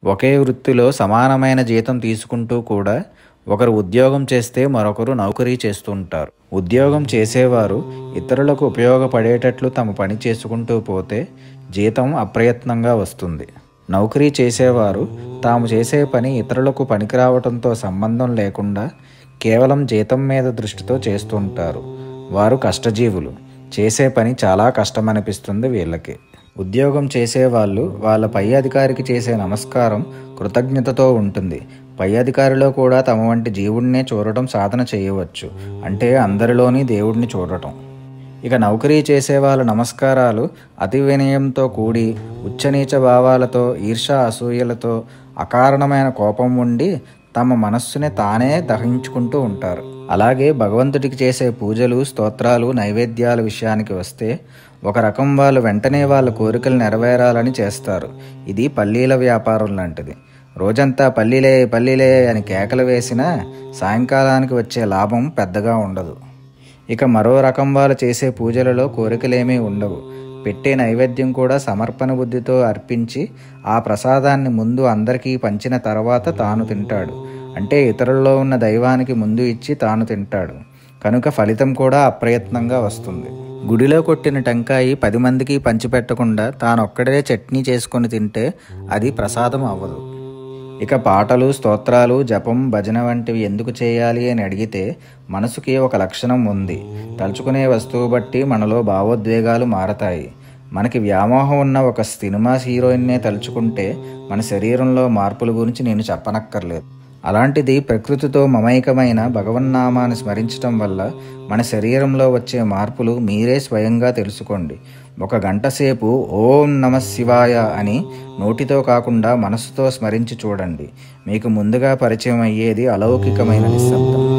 ఒకే వృత్తిలో సమానమైన జీతం తీసుకుంటూ కూడా ఒకరు ఉద్యోగం చేస్తే మరొకరు నౌకరీ చేస్తుంటారు ఉద్యోగం చేసేవారు ఇతరులకు ఉపయోగపడేటట్లు తమ పని చేసుకుంటూ పోతే జీతం అప్రయత్నంగా వస్తుంది నౌకరీ చేసేవారు తాము చేసే పని ఇతరులకు పనికిరావటంతో సంబంధం లేకుండా కేవలం జీతం మీద దృష్టితో చేస్తుంటారు వారు కష్టజీవులు చేసే పని చాలా కష్టమనిపిస్తుంది వీళ్ళకి ఉద్యోగం చేసేవాళ్ళు వాళ్ళ పై అధికారికి చేసే నమస్కారం కృతజ్ఞతతో ఉంటుంది పై అధికారిలో కూడా తమ వంటి జీవుడినే చూడటం సాధన చేయవచ్చు అంటే అందరిలోని దేవుడిని చూడటం ఇక నౌకరీ చేసే వాళ్ళ నమస్కారాలు అతి వినయంతో కూడి ఉచ్చనీచ భావాలతో ఈర్ష అసూయలతో అకారణమైన కోపం ఉండి తమ మనస్సుని తానే దహించుకుంటూ ఉంటారు అలాగే భగవంతుడికి చేసే పూజలు స్తోత్రాలు నైవేద్యాల విషయానికి వస్తే ఒక రకం వాళ్ళు వెంటనే వాళ్ళ కోరికలు నెరవేరాలని చేస్తారు ఇది పల్లీల వ్యాపారం లాంటిది రోజంతా పల్లీలే పల్లీలే అని కేకలు వేసినా సాయంకాలానికి వచ్చే లాభం పెద్దగా ఉండదు ఇక మరో రకం వాళ్ళు చేసే పూజలలో కోరికలేమీ ఉండవు పెట్టే నైవేద్యం కూడా సమర్పణ బుద్ధితో అర్పించి ఆ ప్రసాదాన్ని ముందు అందరికీ పంచిన తర్వాత తాను తింటాడు అంటే ఇతరుల్లో ఉన్న దైవానికి ముందు ఇచ్చి తాను తింటాడు కనుక ఫలితం కూడా అప్రయత్నంగా వస్తుంది గుడిలో కొట్టిన టెంకాయి పది మందికి పంచిపెట్టకుండా తానొక్కడే చట్నీ చేసుకొని తింటే అది ప్రసాదం అవ్వదు ఇక పాటలు స్తోత్రాలు జపం భజన వంటివి ఎందుకు చేయాలి అని అడిగితే మనసుకి ఒక లక్షణం ఉంది తలుచుకునే వస్తువు బట్టి మనలో భావోద్వేగాలు మారతాయి మనకి వ్యామోహం ఉన్న ఒక సినిమా హీరోయిన్నే తలుచుకుంటే మన శరీరంలో మార్పుల గురించి నేను చెప్పనక్కర్లేదు అలాంటిది ప్రకృతితో మమైకమైన భగవన్నామాన్ని స్మరించటం వల్ల మన శరీరంలో వచ్చే మార్పులు మీరే స్వయంగా తెలుసుకోండి ఒక గంట సేపు ఓం నమ శివాయ అని నోటితో కాకుండా మనసుతో స్మరించి చూడండి మీకు ముందుగా పరిచయం అయ్యేది అలౌకికమైన నిశ్శబ్దం